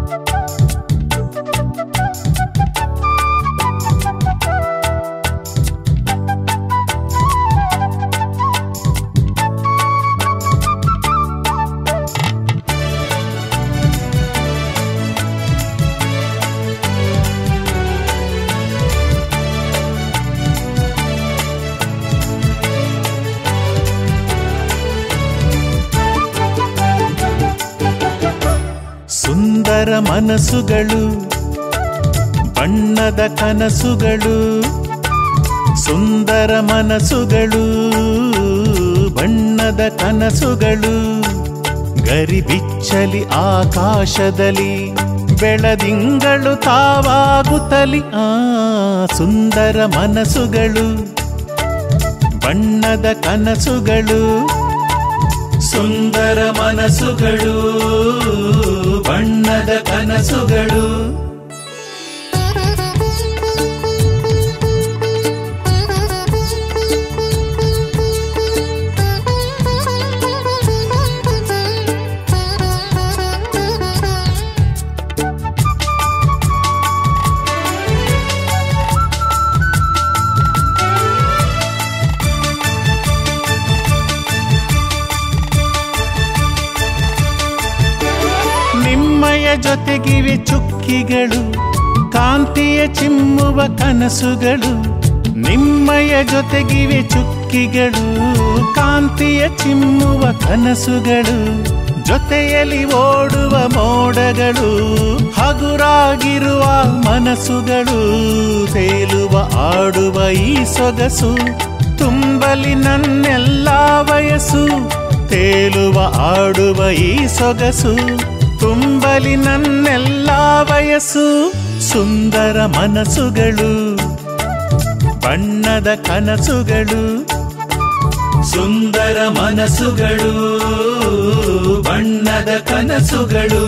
ಸುಂದರ ಮನಸ್ಸುಗಳು ಬಣ್ಣದ ಕನಸುಗಳು ಸುಂದರ ಮನಸ್ಸುಗಳು ಬಣ್ಣದ ಕನಸುಗಳು ಗರಿಬಿಚ್ಚಲಿ ಆಕಾಶದಲ್ಲಿ ಬೆಳದಿಂಗಳು ತಾವಾಗುತ್ತಲಿ ಆ ಸುಂದರ ಮನಸ್ಸುಗಳು ಬಣ್ಣದ ಕನಸುಗಳು ಸುಂದರ ಮನಸ್ಸುಗಳು ಬಣ್ಣದ ಕನಸುಗಳು ನಿಮ್ಮಯ ಜೊತೆಗಿವೆ ಚುಕ್ಕಿಗಳು ಕಾಂತಿಯ ಚಿಮ್ಮುವ ಕನಸುಗಳು ನಿಮ್ಮಯ ಜೊತೆಗಿವೆ ಚುಕ್ಕಿಗಳು ಕಾಂತಿಯ ಚಿಮ್ಮುವ ಕನಸುಗಳು ಜೊತೆಯಲ್ಲಿ ಓಡುವ ಮೋಡಗಳು ಹಗುರಾಗಿರುವ ಮನಸ್ಸುಗಳು ತೇಲುವ ಆಡುವ ಈ ಸೊಗಸು ತುಂಬಲಿ ನನ್ನೆಲ್ಲ ವಯಸ್ಸು ತೇಲುವ ಆಡುವ ಈ ಸೊಗಸು ತುಂಬಲಿ ನನ್ನೆಲ್ಲ ವಯಸ್ಸು ಸುಂದರ ಮನಸ್ಸುಗಳು ಬಣ್ಣದ ಕನಸುಗಳು ಸುಂದರ ಮನಸ್ಸುಗಳು ಬಣ್ಣದ ಕನಸುಗಳು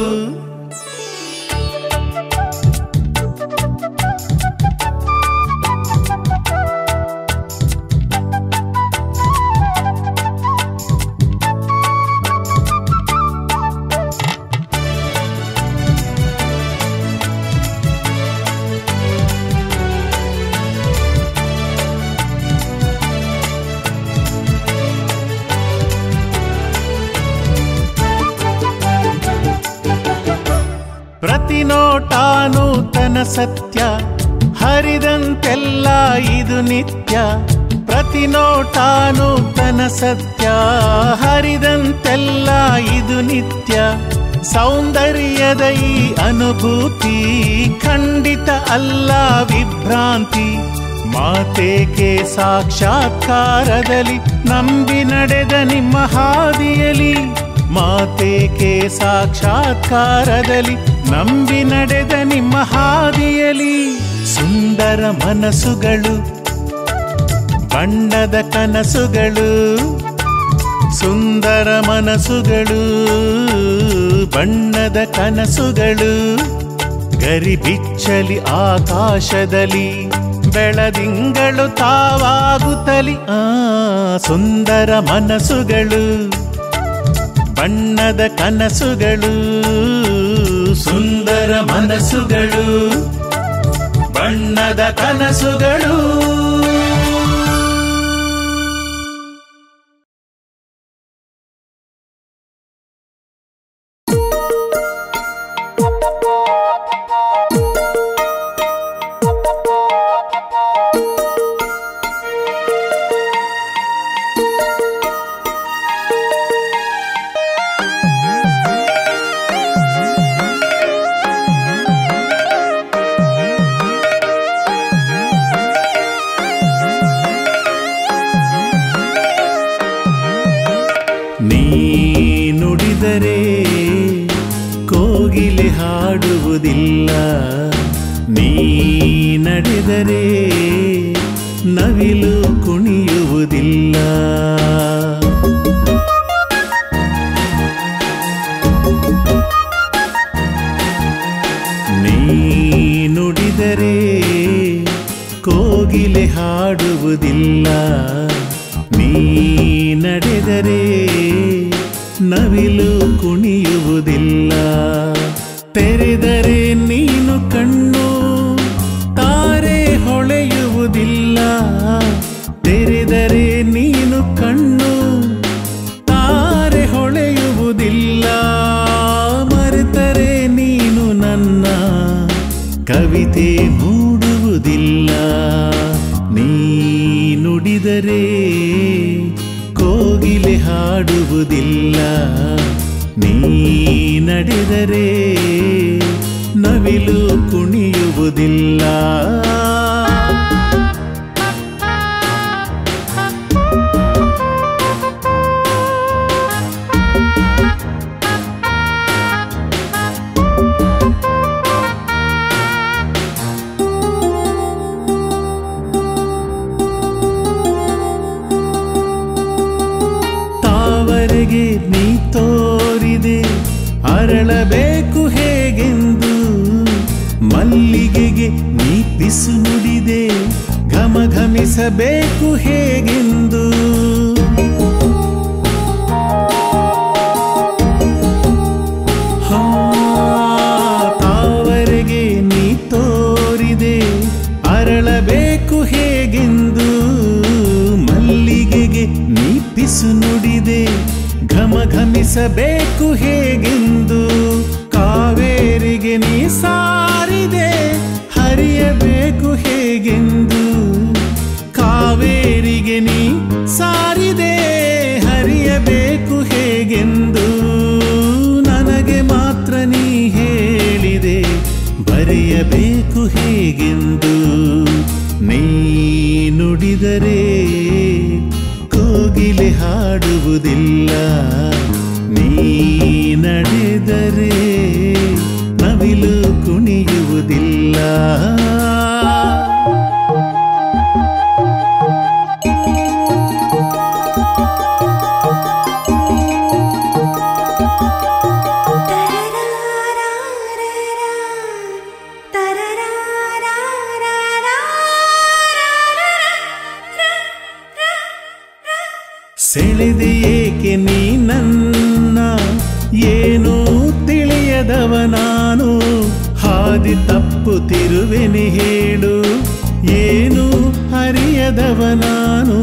ಪ್ರತಿ ನೋಟ ನೂತನ ಸತ್ಯ ಹರಿದಂತೆಲ್ಲ ಇದು ನಿತ್ಯ ಪ್ರತಿ ನೋಟ ನೂತನ ಸತ್ಯ ಹರಿದಂತೆಲ್ಲ ಇದು ನಿತ್ಯ ಸೌಂದರ್ಯದ ಈ ಅನುಭೂತಿ ಖಂಡಿತ ಅಲ್ಲ ವಿಭ್ರಾಂತಿ ಮಾತೇಕೆ ಸಾಕ್ಷಾತ್ಕಾರದಲ್ಲಿ ನಂಬಿ ನಡೆದ ನಿಮ್ಮ ಹಾದಿಯಲಿ ಮಾತೇಕೆ ಸಾಕ್ಷಾತ್ಕಾರದಲ್ಲಿ ನಂಬಿ ನಡೆದ ನಿಮ್ಮ ಹಾದಿಯಲಿ ಸುಂದರ ಮನಸ್ಸುಗಳು ಬಣ್ಣದ ಕನಸುಗಳು ಸುಂದರ ಮನಸ್ಸುಗಳು ಬಣ್ಣದ ಕನಸುಗಳು ಗರಿಬಿಚ್ಚಲಿ ಆಕಾಶದಲ್ಲಿ ಬೆಳದಿಂಗಳು ತಾವಾಗುತ್ತಲಿ ಆ ಸುಂದರ ಮನಸ್ಸುಗಳು ಬಣ್ಣದ ಕನಸುಗಳು ಸುಂದರ ಮನಸ್ಸುಗಳು ಬಣ್ಣದ ಕನಸುಗಳು ನೀ ನುಡಿದರೆ ಕೋಗಿಲೆ ಹಾಡುವುದಿಲ್ಲ ನೀ ನಡೆದರೆ ನವಿಲು ಕುಣಿಯುವುದಿಲ್ಲ ನೀ ನುಡಿದರೆ ಕೋಗಿಲೆ ಹಾಡುವುದಿಲ್ಲ ನೀ ನಡೆದರೆ ನವಿಲು ಕುಣಿಯುವುದಿಲ್ಲ ತೆರೆದರೆ ನೀನು ಕಣ್ಣು ತಾರೆ ಹೊಳೆಯುವುದಿಲ್ಲ ತೆರೆದರೆ ನೀನು ಕಣ್ಣು ತಾರೆ ಹೊಳೆಯುವುದಿಲ್ಲ ಮರೆತರೆ ನೀನು ನನ್ನ ಕವಿತೆ ಮೂಡುವುದಿಲ್ಲ ನೀ ನುಡಿದರೆ ಕೋಗಿಲೆ ಹಾಡುವುದಿಲ್ಲ ನೀ ನಡೆದರೆ ನವಿಲು ಕುಣಿಯುವುದಿಲ್ಲ ತಾವರೆಗೆ ನೀ ತೋರಿದೆ ಅರಳಬೇಕು ಹೇಗೆಂದು ಮಲ್ಲಿಗೆಗೆ ನೀ ಪಿಸು ನುಡಿದೆ ಘಮ ಘಮಿಸಬೇಕು ಹೇಗೆಂದು ಹಾ, ತಾವರೆಗೆ ನೀ ತೋರಿದೆ ಅರಳಬೇಕು ಹೇಗೆಂದು ಮಲ್ಲಿಗೆಗೆ ನೀ ಪಿಸು ನುಡಿದೆ ಘಮ ಘಮಿಸಬೇಕು ಹೇಗೆಂದು ಕಾವೇರಿಗೆ ನೀ ಸಾರಿದೆ ಹರಿಯಬೇಕು ಹೇಗೆಂದು ಕಾವೇರಿಗೆ ನೀ ಸಾರಿದೆ ಹರಿಯಬೇಕು ಹೇಗೆಂದು ನನಗೆ ಮಾತ್ರ ನೀ ಹೇಳಿದೆ ಬರೆಯಬೇಕು ಹೇಗೆಂದು ನೀ ನುಡಿದರೆ ಕೋಗಿಲೆ ಹಾಡುವುದಿಲ್ಲ ನೀ ನಡೆದರೆ ನವಿಲು ಕುಣಿಯುವುದಿಲ್ಲ ಸೆಳೆದೆ ಏಕೆ ನೀ ನನ್ನ ಏನೂ ತಿಳಿಯದವ ನಾನು ಹಾದಿ ತಪ್ಪುತ್ತಿರುವೆನೆ ಹೇಳು ಏನು ಅರಿಯದವ ನಾನು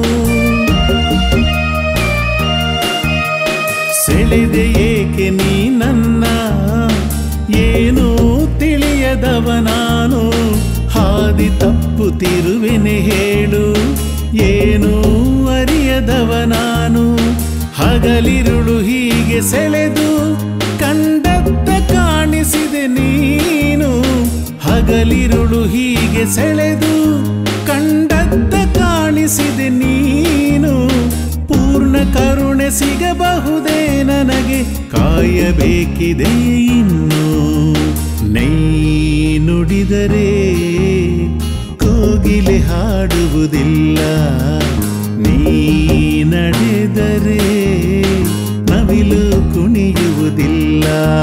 ಸೆಳೆದೆ ಏಕೆ ನೀ ನನ್ನ ಏನೂ ತಿಳಿಯದವ ನಾನು ಹಾದಿ ತಪ್ಪುತ್ತಿರುವೆನೆ ಹೇಳು ಏನು ಅರಿಯದವ ನಾನು ಹಗಲಿರುಳು ಹೀಗೆ ಸೆಳೆದು ಕಂಡತ್ತ ಕಾಣಿಸಿದೆ ನೀನು ಹಗಲಿರುಳು ಹೀಗೆ ಸೆಳೆದು ಕಂಡತ್ತ ಕಾಣಿಸಿದೆ ನೀನು ಪೂರ್ಣ ಕರುಣೆ ಸಿಗಬಹುದೇ ನನಗೆ ಕಾಯಬೇಕಿದೆ ಇನ್ನು ನೈ ನುಡಿದರೆ ಕೋಗಿಲೆ ಹಾಡುವುದಿಲ್ಲ ನೀ ನಡೆದರೆ ನವಿಲು ಕುಣಿಯುವುದಿಲ್ಲ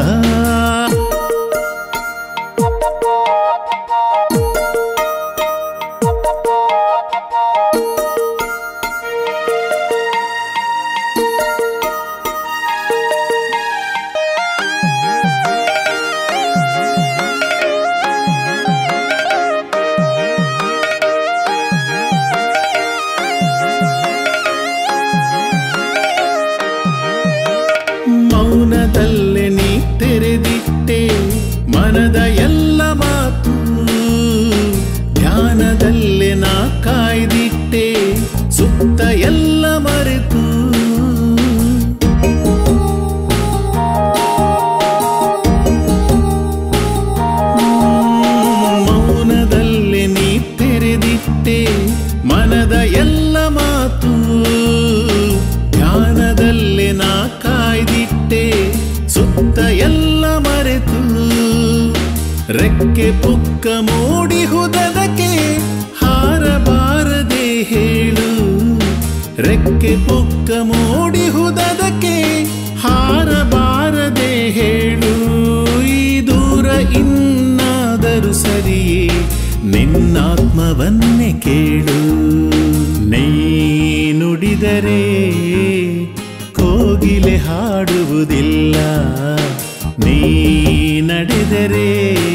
ಮೌನದಲ್ಲೇ ನೀ ತೆರೆದಿಟ್ಟೆ ಮನದ ಎಲ್ಲ ಮಾತು ಧ್ಯಾನದಲ್ಲೇ ನಾ ಕಾಯ್ದಿಟ್ಟೆ ಸುತ್ತ ಎಲ್ಲ ಮರೆತು ಮೌನದಲ್ಲೇ ನೀ ತೆರೆದಿಟ್ಟೆ ಮನದ ಎಲ್ಲ ಮಾತು ಧ್ಯಾನದಲ್ಲೇ ನಾ ಕಾಯ್ದಿಟ್ಟೆ ಸುತ್ತ ಎಲ್ಲ ಮರೆತು ರೆಕ್ಕೆ ಪುಕ್ಕ ಮೂಡಿಹುದಕ್ಕೆ ಹಾರಬಾರದೆ ಹೇಳು ರೆಕ್ಕೆ ಪುಕ್ಕ ಮೂಡಿಹುದಕ್ಕೆ ಹಾರಬಾರದೆ ಹೇಳು ಈ ದೂರ ಇನ್ನಾದರೂ ಸರಿಯೇ ನಿನ್ನಾತ್ಮವನ್ನೇ ಕೇಳು ನೀ ನುಡಿದರೆ ಕೋಗಿಲೆ ಹಾಡುವುದಿಲ್ಲ ನೀ ನಡೆದರೆ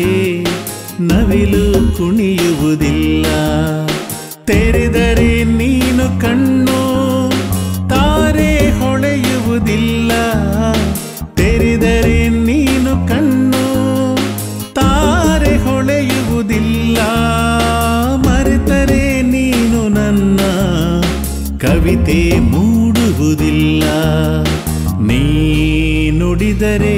ನವಿಲು ಕುಣಿಯುವುದಿಲ್ಲ ತೆರೆದರೆ ನೀನು ಕಣ್ಣು ತಾರೆ ಹೊಳೆಯುವುದಿಲ್ಲ ತೆರೆದರೆ ನೀನು ಕಣ್ಣು ತಾರೆ ಹೊಳೆಯುವುದಿಲ್ಲ ಮರೆತರೆ ನೀನು ನನ್ನ ಕವಿತೆ ಮೂಡುವುದಿಲ್ಲ ನೀ ನುಡಿದರೆ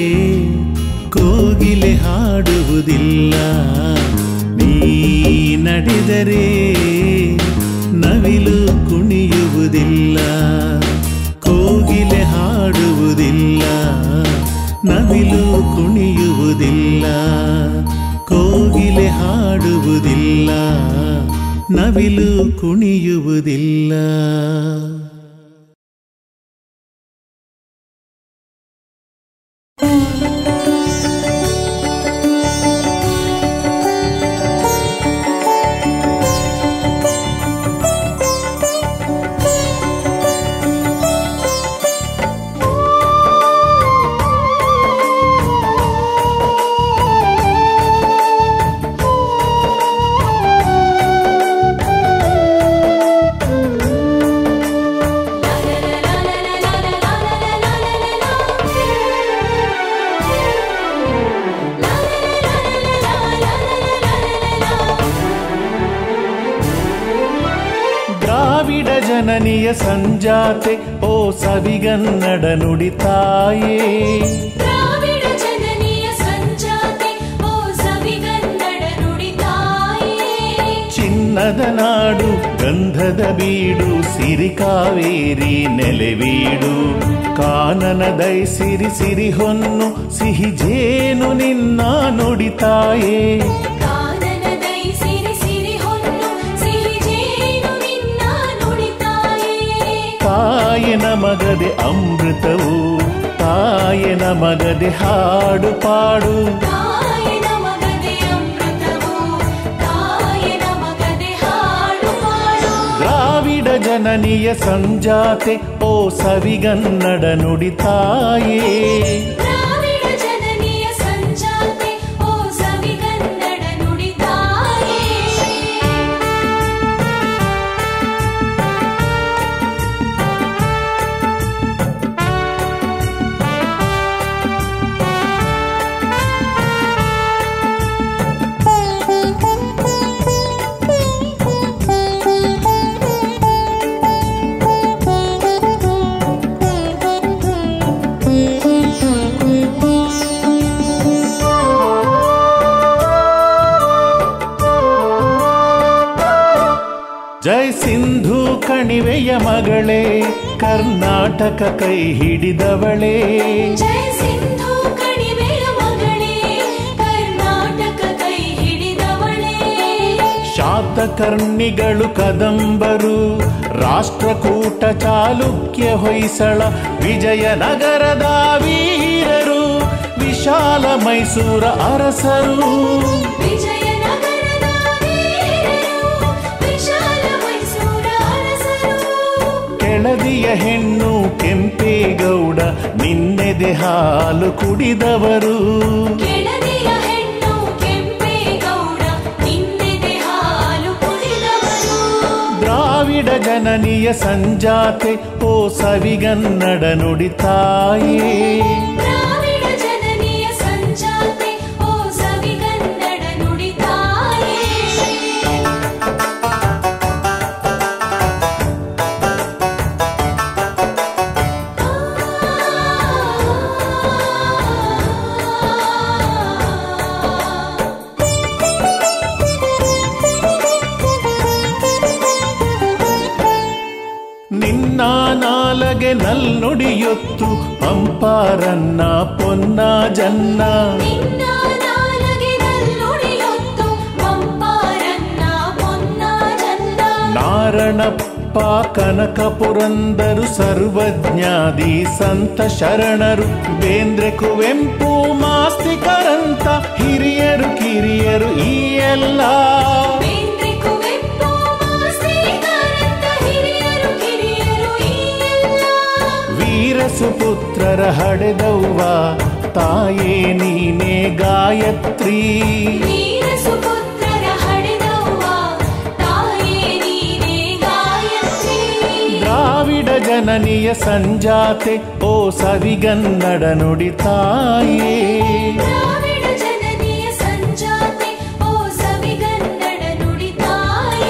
ಕೋಗಿಲೆ ಹಾಡುವುದಿಲ್ಲ ನೀ ನಡೆದರೆ ನವಿಲು ಕುಣಿಯುವುದಿಲ್ಲ ಕೋಗಿಲೆ ಹಾಡುವುದಿಲ್ಲ ನವಿಲು ಕುಣಿಯುವುದಿಲ್ಲ ಕೋಗಿಲೆ ಹಾಡುವುದಿಲ್ಲ ನವಿಲು ಕುಣಿಯುವುದಿಲ್ಲ ದ್ರಾವಿಡ ಜನನಿಯ ಸಂಜಾತೆ ಓ ಸವಿಗನ್ನಡ ನುಡಿತಾಯೇ ದ್ರಾವಿಡ ಜನನಿಯ ಸಂಜಾತೆ ಓ ಸವಿಗನ್ನಡ ನುಡಿತಾಯೇ ಚಿನ್ನದ ನಾಡು ಗಂಧದ ಬೀಡು ಸಿರಿ ಕಾವೇರಿ ನೆಲೆವೀಡು ಕಾನನ ದೈ ಸಿರಿ ಸಿರಿ ಹೊನ್ನು ಸಿಹಿ ಜೇನು ನಿನ್ನ ನುಡಿತಾಯೇ ಕಾನನದೈ ಸಿರಿ ಸಿರಿ ಹೊನ್ನು ಸಿಹಿ ಜೇನು ನಿನ್ನ ನುಡಿತಾಯೇ ತಾಯ ನಮಗದೆ ಅಮೃತವು ತಾಯ ನಮಗದೆ ಹಾಡು ಪಾಡು ತಾಯನ ಮಗದೆ ಅಮೃತವು ತಾಯನ ಮಗದೆ ಹಾಡು ಮಾಡು ದ್ರಾವಿಡ ಜನನಿಯ ಸಂಜಾತೆ ಓ ಸವಿಗನ್ನಡ ನುಡಿತಾಯೇ ದ್ರಾವಿಡ ಜನನಿಯ ಸಂಜಾತೆ ಓ ಸವಿಗನ್ನಡ ನುಡಿತಾಯೇ ಜೈ ಸಿಂಧು ಕಣಿವೆಯ ಮಗಳೇ ಕರ್ನಾಟಕ ಕೈ ಹಿಡಿದವಳೇ ಜಯ ಸಿಂಧು ಕಣಿವೆಯ ಮಗಳೇ ಕರ್ನಾಟಕ ಕೈ ಹಿಡಿದವಳೇ ಶಾತಕರ್ಣಿಗಳು ಕದಂಬರು ರಾಷ್ಟ್ರಕೂಟ ಚಾಲುಕ್ಯ ಹೊಯ್ಸಳ ವಿಜಯನಗರದ ವೀರರು ವಿಶಾಲ ಮೈಸೂರ ಅರಸರು ವಿಜಯನಗರದ ವೀರರು ವಿಶಾಲ ಮೈಸೂರ ಅರಸರು ಕೆಳದಿಯ ಹೆಣ್ಣು ಕೆಂಪೇಗೌಡ ನಿನ್ನೆದೆ ಹಾಲು ಕುಡಿದವರು ಕೆಳದಿಯ ಹೆಣ್ಣು ಕೆಂಪೇಗೌಡ ನಿನ್ನೆದೆ ಹಾಲು ಕುಡಿದವರು ದ್ರಾವಿಡ ಜನನಿಯ ಸಂಜಾತೆ ಓ ಸವಿಗನ್ನಡ ನುಡಿತಾಯೇ ದ್ರಾವಿಡ ಜನನಿಯ ಸಂಜಾತೆ ಓ ಸವಿಗನ್ನಡ ನುಡಿತಾಯೇ ನಿನ್ನ ನಾಲಗೆ ನಲ್ನುಡಿಯೊತ್ತು ಪಂಪಾರನ್ನ ಪೊನ್ನ ಜನ್ನ ನಿನ್ನ ನಾಲಗೆ ನಲ್ಲುಡಿಯೊತ್ತು ಪಂಪಾರನ್ನ ಪೊನ್ನ ಜನ್ನ ನಾರಣಪ್ಪ ಕನಕ ಪುರಂದರು ಸರ್ವಜ್ಞಾದಿ ಸಂತ ಶರಣರು ಬೇಂದ್ರೆ ಕುವೆಂಪು ಮಾಸ್ತಿಕರಂತ ಹಿರಿಯರು ಕಿರಿಯರು ಈ ಎಲ್ಲ ಬೇಂದ್ರೆ ಕುವೆಂಪು ಮಾಸ್ತಿಕರಂತ ಹಿರಿಯರು ಕಿರಿಯರು ಈ ಎಲ್ಲ ವೀರ ಸುಪುತ್ರರ ಹಡೆದವ್ವ ತಾಯೇ ನೀನೇ ಗಾಯತ್ರಿ ವೀರ ಸುಪುತ್ರರ ಹಡೆದವ್ವ ತಾಯೇ ನೀನೇ ಗಾಯತ್ರಿ ದ್ರಾವಿಡ ಜನನಿಯ ಸಂಜಾತೆ ಓ ಸವಿಗನ್ನಡ ನುಡಿ ತಾಯೇ ದ್ರಾವಿಡ ಜನನಿಯ ಸಂಜಾತೆ ಓ ಸವಿಗನ್ನಡ ನುಡಿ ತಾಯೇ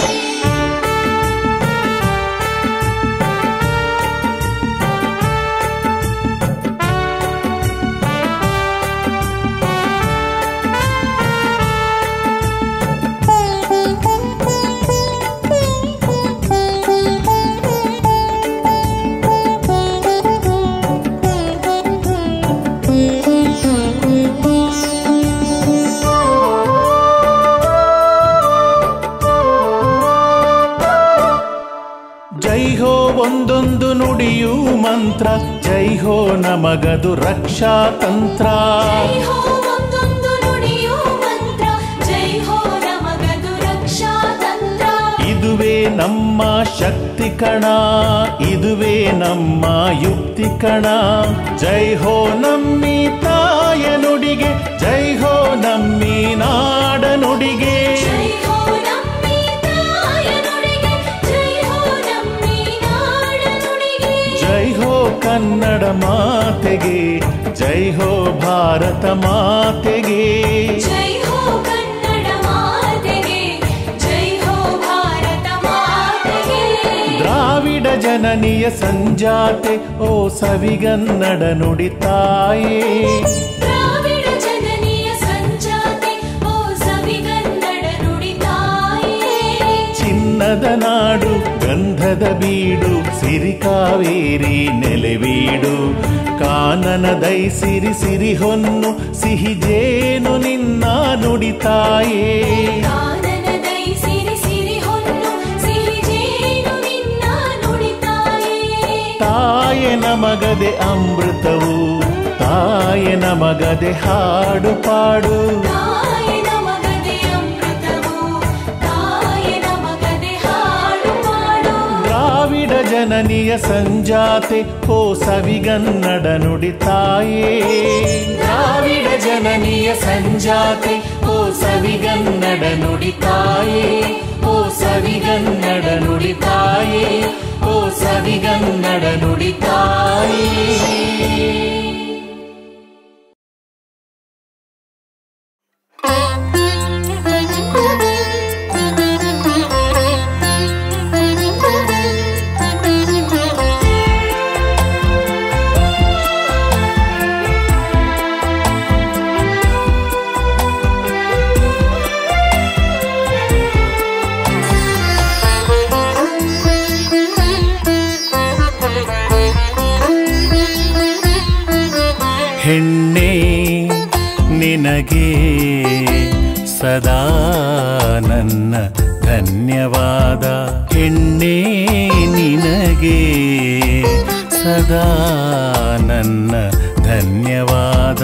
ಜೈ ಹೋ ಒಂದೊಂದು ನುಡಿಯೂ ಮಂತ್ರ ಜೈ ಹೋ ನಮಗದು ರಕ್ಷಾ ತಂತ್ರ ಜೈ ಹೋ ಒಂದೊಂದು ನುಡಿಯೂ ಮಂತ್ರ ಜೈ ಹೋ ನಮಗದು ರಕ್ಷಾ ತಂತ್ರ ಇದುವೇ ನಮ್ಮ ಶಕ್ತಿ ಕಣ ಇದುವೇ ನಮ್ಮ ಯುಕ್ತಿ ಕಣ ಜೈ ಹೋ ನಮ್ಮಿ ತಾಯ ನುಡಿಗೆ ಜೈ ಹೋ ನಮ್ಮಿ ನಾಡ ನುಡಿಗೆ ಜೈ ಹೋ ನಮ್ಮಿ ತಾಯ ನುಡಿಗೆ ಜೈ ಹೋ ನಮ್ಮಿ ನಾಡ ನುಡಿಗೆ ಜೈ ಹೋ ಕನ್ನಡ ಮಾತೆಗೆ ಜೈ ಹೋ ಭಾರತ ಮಾತೆಗೆ ಜೈ ಹೋ ಕನ್ನಡ ಮಾತೆಗೆ ಜೈ ಹೋ ಭಾರತ ಮಾತೆಗೆ ದ್ರಾವಿಡ ಜನನಿಯ ಸಂಜಾತೆ ಓ ಸವಿಗನ್ನಡ ನುಡಿ ತಾಯೇ ದ್ರಾವಿಡ ಜನನಿಯ ಸಂಜಾತೆ ಓ ಸವಿಗನ್ನಡ ನುಡಿ ತಾಯೇ ಚಿನ್ನದ ನಾಡು ಗಂಧದ ಬೀಡು ಸಿರಿ ಕಾವೇರಿ ನೆಲೆವೀಡು ಕಾನನ ದೈ ಸಿರಿ ಸಿರಿ ಹೊನ್ನು ಸಿಹಿ ಜೇನು ನಿನ್ನ ನುಡಿತಾಯೇ ಕಾನನದೈ ಸಿರಿ ಸಿರಿ ಹೊನ್ನು ಸಿಹಿ ಜೇನು ನಿನ್ನ ನುಡಿತಾಯೇ ತಾಯೆ ನಮಗದೆ ಅಮೃತವು ತಾಯೆ ನಮಗದೆ ಹಾಡು ಪಾಡು ತಾಯ ನಮಗದೆ ಅಮೃತವು ತಾಯ ನಮಗದೆ ಹಾಡು ಮಾಡು ದ್ರಾವಿಡ ಜನನಿಯ ಸಂಜಾತೆ ಓ ಸವಿಗನ್ನಡ ನುಡಿ ತಾಯೇ ದ್ರಾವಿಡ ಜನನಿಯ ಸಂಜಾತೆ ಓ ಸವಿಗನ್ನಡ ನುಡಿ ತಾಯೇ ಓ ಸವಿಗನ್ನಡ ನುಡಿ ತಾಯೇ ಓ ಸವಿಗನ್ನಡ ನುಡಿ ತಾಯೇ ಹೆಣ್ಣೆ ನಿನಗೆ ಸದಾ ನನ್ನ ಧನ್ಯವಾದ ಹೆಣ್ಣೆ ನಿನಗೆ ಸದಾ ನನ್ನ ಧನ್ಯವಾದ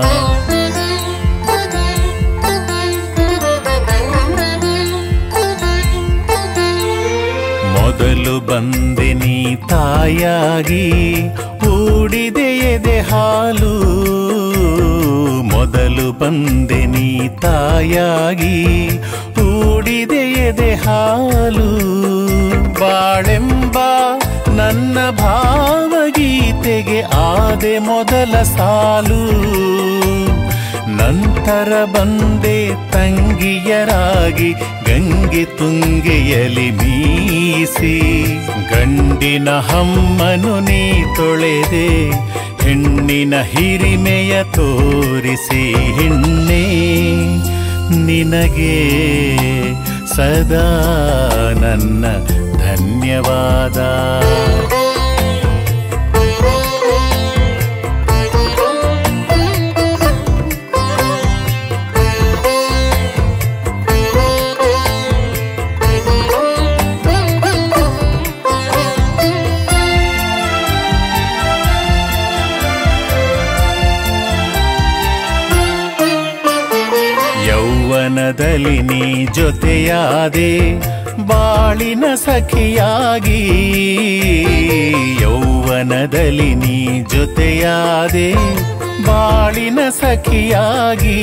ಮೊದಲು ಬಂದೆ ನೀ ತಾಯಾಗಿ ಊಡಿದೆ ಎದೆ ಹಾಲು ಮೊದಲು ಬಂದೆ ನೀ ತಾಯಾಗಿ ಊಡಿದೆ ಎದೆ ಹಾಲು ಬಾಳೆಂಬ ನನ್ನ ಭಾವಗೀತೆಗೆ ಆದೆ ಮೊದಲ ಸಾಲು ನಂತರ ಬಂದೆ ತಂಗಿಯರಾಗಿ ಗಂಗೆ ತುಂಗೆಯಲಿ ಮೀಸಿ ಗಂಡಿನ ಹಮ್ಮನು ನೀ ತೊಳೆದೆ ಹೆಣ್ಣಿನ ಹಿರಿಮೆಯ ತೋರಿಸಿ ಹೆಣ್ಣೆ ನಿನಗೆ ಸದಾ ನನ್ನ ಧನ್ಯವಾದ ಯೌವನದಲ್ಲಿ ನೀ ಜೊತೆಯಾದೆ ಬಾಳಿನ ಸಖಿಯಾಗಿ ಯೌವನದಲ್ಲಿ ನೀ ಜೊತೆಯಾದೆ ಬಾಳಿನ ಸಖಿಯಾಗಿ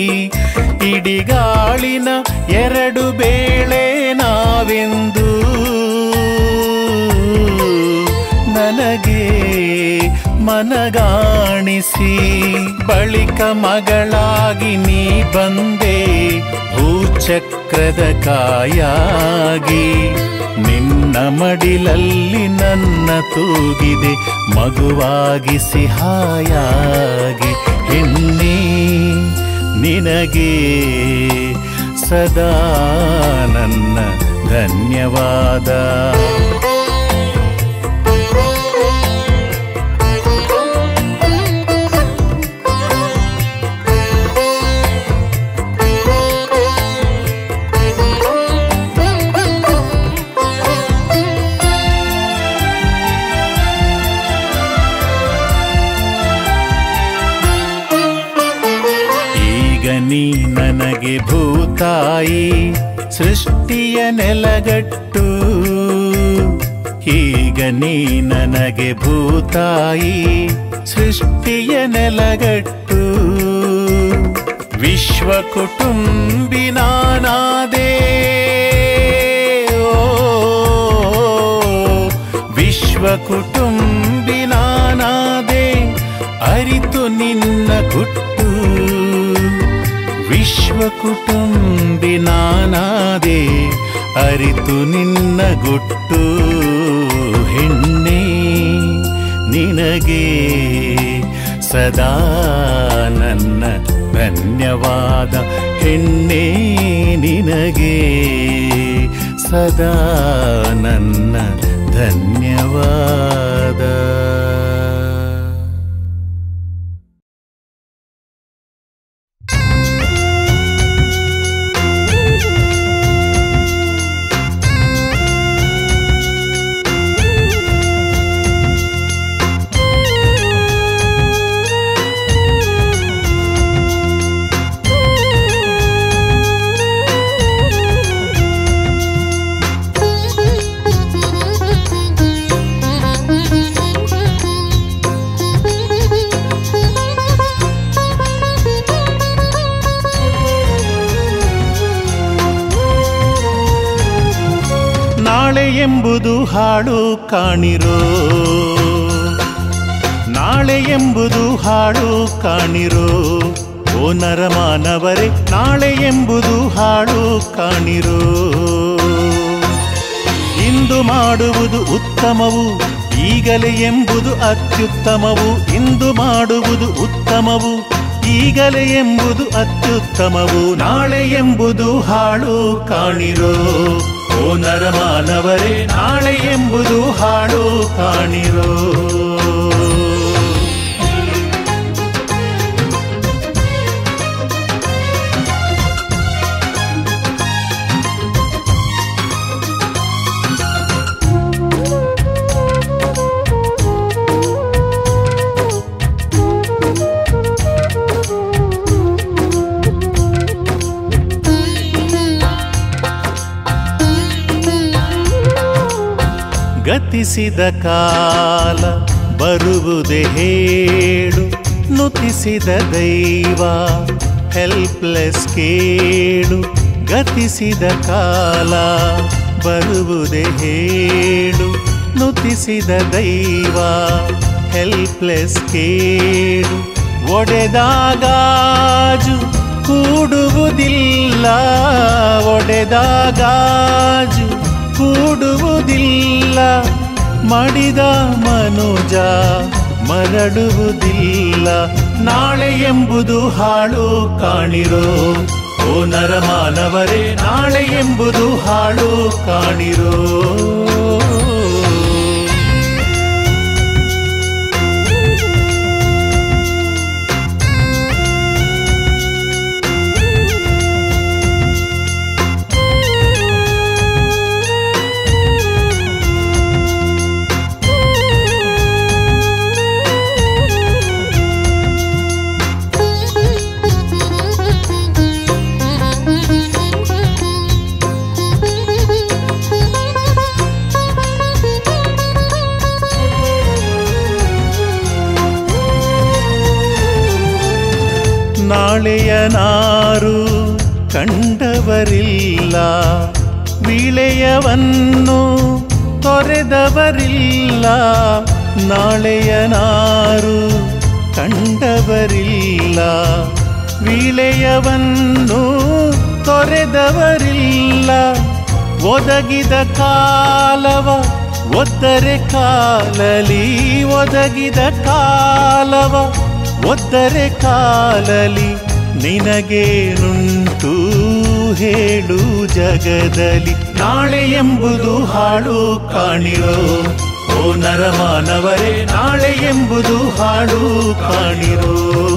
ಇಡಿಗಾಳಿನ ಎರಡು ಬೇಳೆ ನಾವೆಂದು ನನಗೆ ಮನಗಾಣಿಸಿ ಬಳಿಕ ಮಗಳಾಗಿ ನೀ ಬಂದೆ ಭೂಚಕ್ರದ ಕಾಯಾಗಿ ನಿನ್ನ ಮಡಿಲಲ್ಲಿ ನನ್ನ ತೂಗಿದೆ ಮಗುವಾಗಿ ಸಿಹಾಯಾಗಿ ಹೆಣ್ಣೆ ನಿನಗೆ ಸದಾ ನನ್ನ ಧನ್ಯವಾದ ಈಗ ನೀ ನನಗೆ ಭೂತಾಯಿ ಸೃಷ್ಟಿಯ ನೆಲಗಟ್ಟು ಈಗ ನೀ ನನಗೆ ಭೂತಾಯಿ ಸೃಷ್ಟಿಯ ನೆಲಗಟ್ಟು ವಿಶ್ವ ಕುಟುಂಬಿ ನಾನಾದೆ ಓ, ವಿಶ್ವ ಕುಟುಂಬಿ ನಾನಾದೆ ಅರಿತು ನಿನ್ನ ಗುಟ್ಟು ವಿಶ್ವ ಕುಟುಂಬಿ ನಾನಾದೆ ಅರಿತು ನಿನ್ನ ಗುಟ್ಟು ಹೆಣ್ಣೆ ನಿನಗೆ ಸದಾ ನನ್ನ ಧನ್ಯವಾದ ಹೆಣ್ಣೆ ನಿನಗೆ ಸದಾ ನನ್ನ ಧನ್ಯವಾದ ನಾಳೆ ಎಂಬುದು ಹಾಡು ಕಾಣಿರೋ ನಾಳೆ ಎಂಬುದು ಹಾಡು ಕಾಣಿರೋ ಓ ನರಮಾನವರೇ ನಾಳೆ ಎಂಬುದು ಹಾಡು ಕಾಣಿರೋ ಇಂದು ಮಾಡುವುದು ಉತ್ತಮವು ಈಗಲೇ ಎಂಬುದು ಅತ್ಯುತ್ತಮವು ಇಂದು ಮಾಡುವುದು ಉತ್ತಮವು ಈಗಲೇ ಎಂಬುದು ಅತ್ಯುತ್ತಮವು ನಾಳೆ ಎಂಬುದು ಹಾಳು ಕಾಣಿರೋ ಓ ನರಮಾನವರೇ ನಾಳೆ ಎಂಬುದು ಹಾಳು ಕಾಣಿರೋ ಗತಿಸಿದ ಕಾಲ ಬರುವುದೇ ಹೇಳು ನುತಿಸಿದ ದೈವ ಹೆಲ್ಪ್ಲೆಸ್ ಕೇಳು ಗತಿಸಿದ ಕಾಲ ಬರುವುದೇ ಹೇಳು ನುತಿಸಿದ ದೈವ ಹೆಲ್ಪ್ಲೆಸ್ ಕೇಳು ಒಡೆದಾಗಾಜು ಕೂಡುವುದಿಲ್ಲ ಒಡೆದಾಗಾಜು ಕೂಡುವುದಿಲ್ಲ ಮಡಿದ ಮನುಜ ಮರಡುವುದಿಲ್ಲ ನಾಳೆ ಎಂಬುದು ಹಾಳು ಕಾಣಿರೋ ಓ ನರಮಾನವರೇ ನಾಳೆ ಎಂಬುದು ಹಾಳು ಕಾಣಿರೋ ನಾಳೆಯ ನಾರು ಕಂಡವರಿಲ್ಲ ವಿಳೆಯವನ್ನು ತೊರೆದವರಿಲ್ಲ ನಾಳೆಯ ನಾರು ಕಂಡವರಿಲ್ಲ ವಿಳೆಯವನ್ನು ತೊರೆದವರಿಲ್ಲ ಒದಗಿದ ಕಾಲವ ಒದ್ದರೆ ಕಾಲಲಿ ಒದಗಿದ ಕಾಲವ ಒದ್ದರೆ ಕಾಲಲಿ ನಿನಗೇನುಂಟು ಹೇಳು ಜಗದಲ್ಲಿ ನಾಳೆ ಎಂಬುದು ಹಾಳು ಕಾಣಿರೋ ಓ ನರಮಾನವರೇ ನಾಳೆ ಎಂಬುದು ಹಾಳು ಕಾಣಿರೋ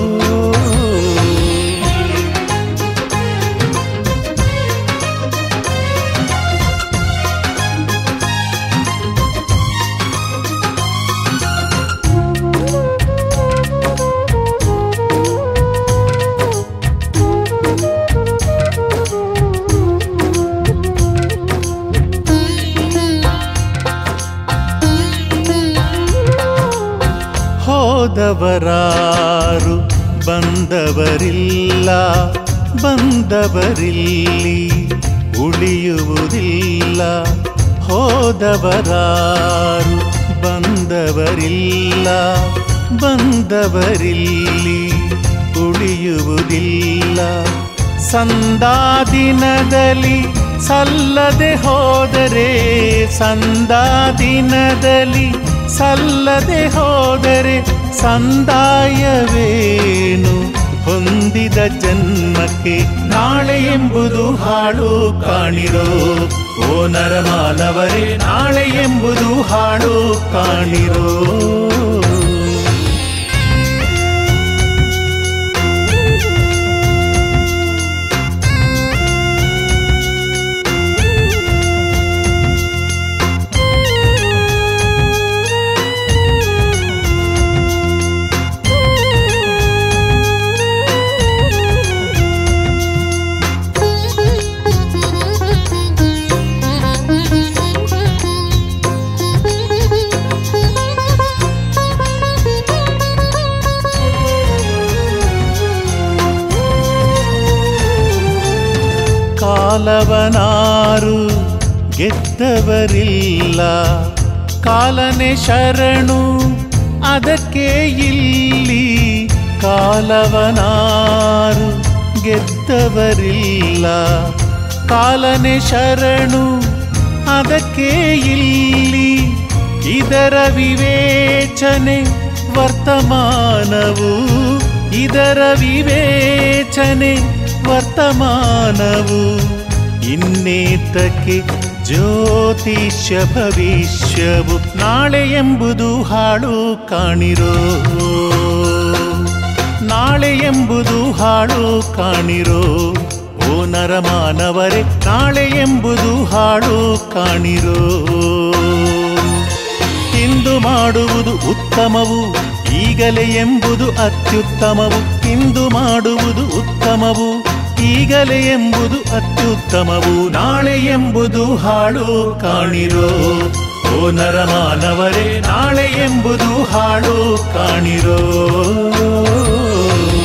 ಹೋದವರಾರು ಬಂದವರಿಲ್ಲ ಬಂದವರಿಲ್ಲಿ ಉಳಿಯುವುದಿಲ್ಲ ಹೋದವರಾರು ಬಂದವರಿಲ್ಲ ಬಂದವರಿಲ್ಲಿ ಉಳಿಯುವುದಿಲ್ಲ ಸಂದಾದಿನದಲ್ಲಿ ಸಲ್ಲದೆ ಹೋದರೆ ಸಂದಾದಿನದಲ್ಲಿ ಸಲ್ಲದೆ ಹೋದರೆ ಸಂದಾಯವೇನು ಹೊಂದಿದ ಜನ್ಮಕ್ಕೆ ನಾಳೆ ಎಂಬುದು ಹಾಳು ಕಾಣಿರೋ ಓ ನರಮಾನವರೇ ನಾಳೆ ಎಂಬುದು ಹಾಳು ಕಾಣಿರೋ ಕಾಲವನಾರು ಗೆದ್ದವರಿಲ್ಲ ಕಾಲನೆ ಶರಣು ಅದಕ್ಕೆ ಇಲ್ಲಿ ಕಾಲವನಾರು ಗೆದ್ದವರಿಲ್ಲ ಕಾಲನೆ ಶರಣು ಅದಕ್ಕೆ ಇಲ್ಲಿ ಇದರ ವಿವೇಚನೆ ವರ್ತಮಾನವು ಇದರ ವಿವೇಚನೆ ವರ್ತಮಾನವು ಇನ್ನೇತಕ್ಕೆ ಜ್ಯೋತಿಷ್ಯ ಭವಿಷ್ಯವು ನಾಳೆ ಎಂಬುದು ಹಾಳು ಕಾಣಿರೋ ನಾಳೆ ಎಂಬುದು ಹಾಳು ಕಾಣಿರೋ ಓ ನರಮಾನವರೇ ನಾಳೆ ಎಂಬುದು ಹಾಳು ಕಾಣಿರೋ ಇಂದು ಮಾಡುವುದು ಉತ್ತಮವು ಈಗಲೇ ಎಂಬುದು ಅತ್ಯುತ್ತಮವು ಇಂದು ಮಾಡುವುದು ಉತ್ತಮವು ಈಗಲೇ ಎಂಬುದು ಅತ್ಯುತ್ತಮವು ನಾಳೆ ಎಂಬುದು ಹಾಳು ಕಾಣಿರೋ ಓ ನರಮಾನವರೇ ನಾಳೆ ಎಂಬುದು ಹಾಳು ಕಾಣಿರೋ